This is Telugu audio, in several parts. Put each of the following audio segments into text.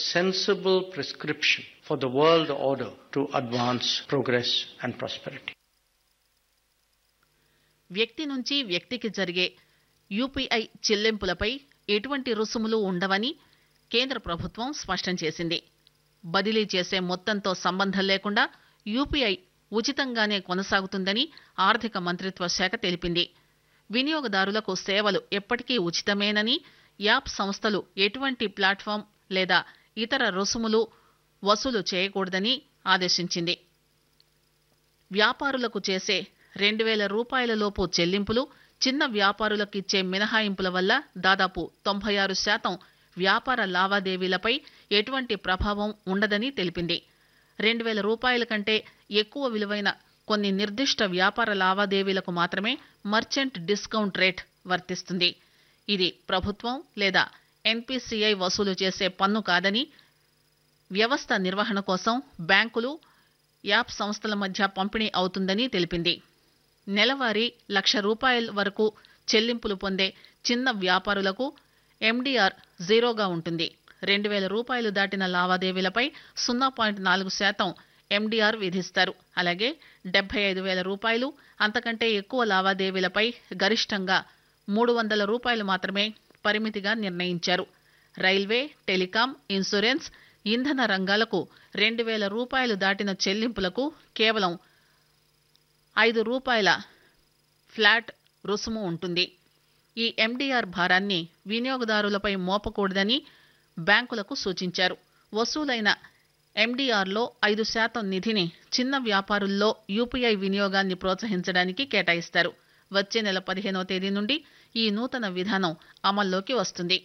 sensible prescription for the world order to advance progress and prosperity. వ్యక్తి నుంచి వ్యక్తికి జరిగే యూపీఐ చెల్లింపులపై ఎటువంటి రుసుములు ఉండవని కేంద్ర ప్రభుత్వం స్పష్టం చేసింది బదిలీ చేసే మొత్తంతో సంబంధం లేకుండా యూపీఐ ఉచితంగానే కొనసాగుతుందని ఆర్థిక మంత్రిత్వ శాఖ తెలిపింది వినియోగదారులకు సేవలు ఎప్పటికీ ఉచితమేనని యాప్ సంస్థలు ఎటువంటి ప్లాట్ఫామ్ లేదా ఇతర రుసుములు వసూలు చేయకూడదని ఆదేశించింది వ్యాపారులకు చేసే రెండు వేల రూపాయల లోపు చెల్లింపులు చిన్న వ్యాపారులకు ఇచ్చే మినహాయింపుల వల్ల దాదాపు తొంభై ఆరు శాతం వ్యాపార లావాదేవీలపై ఎటువంటి ప్రభావం ఉండదని తెలిపింది రెండు వేల రూపాయల కంటే ఎక్కువ విలువైన కొన్ని నిర్దిష్ట వ్యాపార లావాదేవీలకు మాత్రమే మర్చెంట్ డిస్కౌంట్ రేట్ వర్తిస్తుంది ఇది ప్రభుత్వం లేదా ఎన్పిసిఐ వసూలు చేసే పన్ను కాదని వ్యవస్థ నిర్వహణ కోసం బ్యాంకులు యాప్ సంస్థల మధ్య పంపిణీ అవుతుందని తెలిపింది నెలవారీ లక్ష రూపాయల వరకు చెల్లింపులు పొందే చిన్న వ్యాపారులకు ఎండీఆర్ జీరోగా ఉంటుంది రెండు వేల రూపాయలు దాటిన లావాదేవీలపై సున్నా పాయింట్ నాలుగు శాతం ఎండీఆర్ విధిస్తారు అలాగే డెబ్బై ఐదు వేల రూపాయలు అంతకంటే ఎక్కువ లావాదేవీలపై గరిష్టంగా మూడు వందల రూపాయలు మాత్రమే పరిమితిగా నిర్ణయించారు రైల్వే టెలికాం ఇన్సూరెన్స్ ఇంధన రంగాలకు రెండు వేల రూపాయలు దాటిన చెల్లింపులకు కేవలం ఐదు రూపాయల ఫ్లాట్ రుసుము ఉంటుంది ఈ ఎండీఆర్ భారాన్ని వినియోగదారులపై మోపకూడదని బ్యాంకులకు సూచించారు వసూలైన ఎండీఆర్లో ఐదు శాతం నిధిని చిన్న వ్యాపారుల్లో యూపీఐ వినియోగాన్ని ప్రోత్సహించడానికి కేటాయిస్తారు వచ్చే నెల పదిహేనవ తేదీ నుండి ఈ నూతన విధానం అమల్లోకి వస్తుంది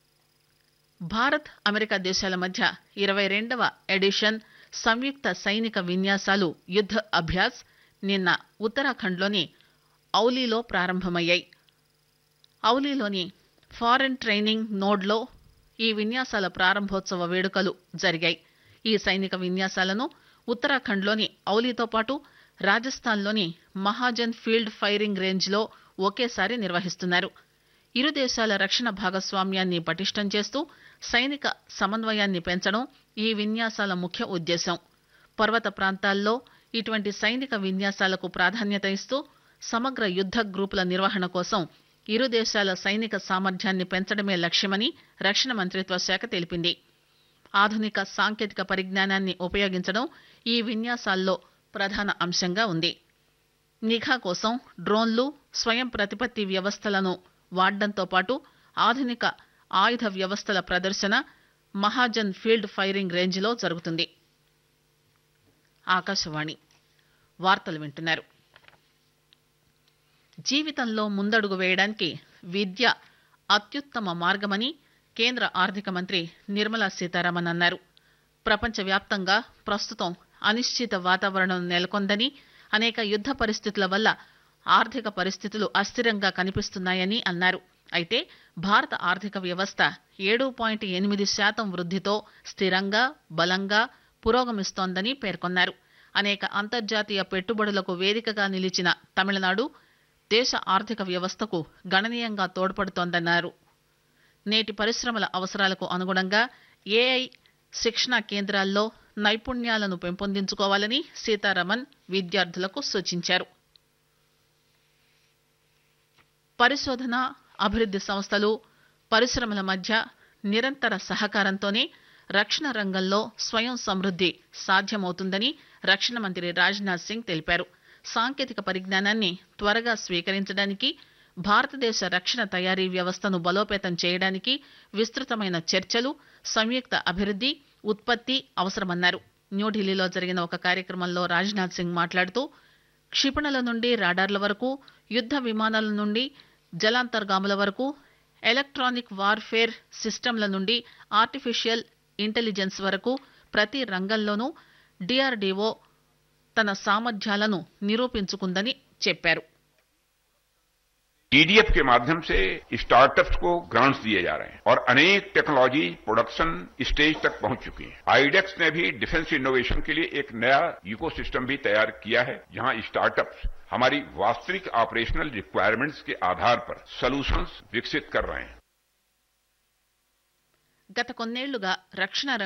భారత్ అమెరికా దేశాల మధ్య ఇరవై రెండవ ఎడిషన్ సంయుక్త సైనిక విన్యాసాలు యుద్ధ అభ్యాస్ నిన్న ఉత్తరాఖండ్లోని ఔలీలో ప్రారంభమయ్యాయి ఔలీలోని ఫారెన్ ట్రైనింగ్ నోడ్లో ఈ విన్యాసాల ప్రారంభోత్సవ వేడుకలు జరిగాయి ఈ సైనిక విన్యాసాలను ఉత్తరాఖండ్లోని ఔలీతో పాటు రాజస్థాన్లోని మహాజన్ ఫీల్డ్ ఫైరింగ్ రేంజ్లో ఒకేసారి నిర్వహిస్తున్నారు ఇరు దేశాల రక్షణ భాగస్వామ్యాన్ని పటిష్టం చేస్తూ సైనిక సమన్వయాన్ని పెంచడం ఈ విన్యాసాల ముఖ్య ఉద్దేశం పర్వత ప్రాంతాల్లో ఇటువంటి సైనిక విన్యాసాలకు ప్రాధాన్యత ఇస్తూ సమగ్ర యుద్ధ గ్రూపుల నిర్వహణ కోసం ఇరు దేశాల సైనిక సామర్థ్యాన్ని పెంచడమే లక్ష్యమని రక్షణ మంత్రిత్వ శాఖ తెలిపింది ఆధునిక సాంకేతిక పరిజ్ఞానాన్ని ఉపయోగించడం ఈ విన్యాసాల్లో ప్రధాన అంశంగా ఉంది నిఘా కోసం డ్రోన్లు స్వయం ప్రతిపత్తి వ్యవస్థలను వాడడంతో పాటు ఆధునిక ఆయుధ వ్యవస్థల ప్రదర్శన మహాజన్ ఫీల్డ్ ఫైరింగ్ రేంజ్లో జరుగుతుంది ఆకాశవాణి వార్తలు వింటున్నారు జీవితంలో ముందడుగు వేయడానికి విద్య అత్యుత్తమ మార్గమని కేంద్ర ఆర్థిక మంత్రి నిర్మలా సీతారామన్ అన్నారు ప్రపంచవ్యాప్తంగా ప్రస్తుతం అనిశ్చిత వాతావరణం నెలకొందని అనేక యుద్ధ పరిస్థితుల వల్ల ఆర్థిక పరిస్థితులు అస్థిరంగా కనిపిస్తున్నాయని అన్నారు అయితే భారత ఆర్థిక వ్యవస్థ ఏడు పాయింట్ ఎనిమిది శాతం వృద్ధితో స్థిరంగా బలంగా పురోగమిస్తోందని పేర్కొన్నారు అనేక అంతర్జాతీయ పెట్టుబడులకు వేదికగా నిలిచిన తమిళనాడు దేశ ఆర్థిక వ్యవస్థకు గణనీయంగా తోడ్పడుతోందన్నారు నేటి పరిశ్రమల అవసరాలకు అనుగుణంగా ఏఐ శిక్షణా కేంద్రాల్లో నైపుణ్యాలను పెంపొందించుకోవాలని సీతారామన్ విద్యార్థులకు సూచించారు పరిశోధన అభివృద్ధి సంస్థలు పరిశ్రమల మధ్య నిరంతర సహకారంతోనే రక్షణ రంగంలో స్వయం సమృద్ధి సాధ్యమవుతుందని రక్షణ మంత్రి రాజ్నాథ్ సింగ్ తెలిపారు సాంకేతిక పరిజ్ఞానాన్ని త్వరగా స్వీకరించడానికి భారతదేశ రక్షణ తయారీ వ్యవస్థను బలోపేతం చేయడానికి విస్తృతమైన చర్చలు సంయుక్త అభివృద్ధి ఉత్పత్తి అవసరమన్నారు న్యూఢిల్లీలో జరిగిన ఒక కార్యక్రమంలో రాజ్నాథ్ సింగ్ మాట్లాడుతూ క్షిపణుల నుండి రాడార్ల వరకు యుద్ధ విమానాల నుండి జలాంతర్గాముల వరకు ఎలక్ట్రానిక్ వార్ఫేర్ సిస్టంల నుండి ఆర్టిఫిషియల్ ఇంటెలిజెన్స్ వరకు ప్రతి రంగంలోనూ డిఆర్డీఓ తన సామర్థ్యాలను నిరూపించుకుందని చెప్పారు टीडीएफ के माध्यम से स्टार्टअप्स को ग्रांट्स दिए जा रहे हैं और अनेक टेक्नोलॉजी प्रोडक्शन स्टेज तक पहुंच चुकी है आईडेक्स ने भी डिफेंस इनोवेशन के लिए एक नया इकोसिस्टम भी तैयार किया है जहां स्टार्टअप्स हमारी वास्तविक ऑपरेशनल रिक्वायरमेंट्स के आधार पर सॉल्यूशंस विकसित कर रहे हैं గత కొన్నేళ్లుగా రక్షణ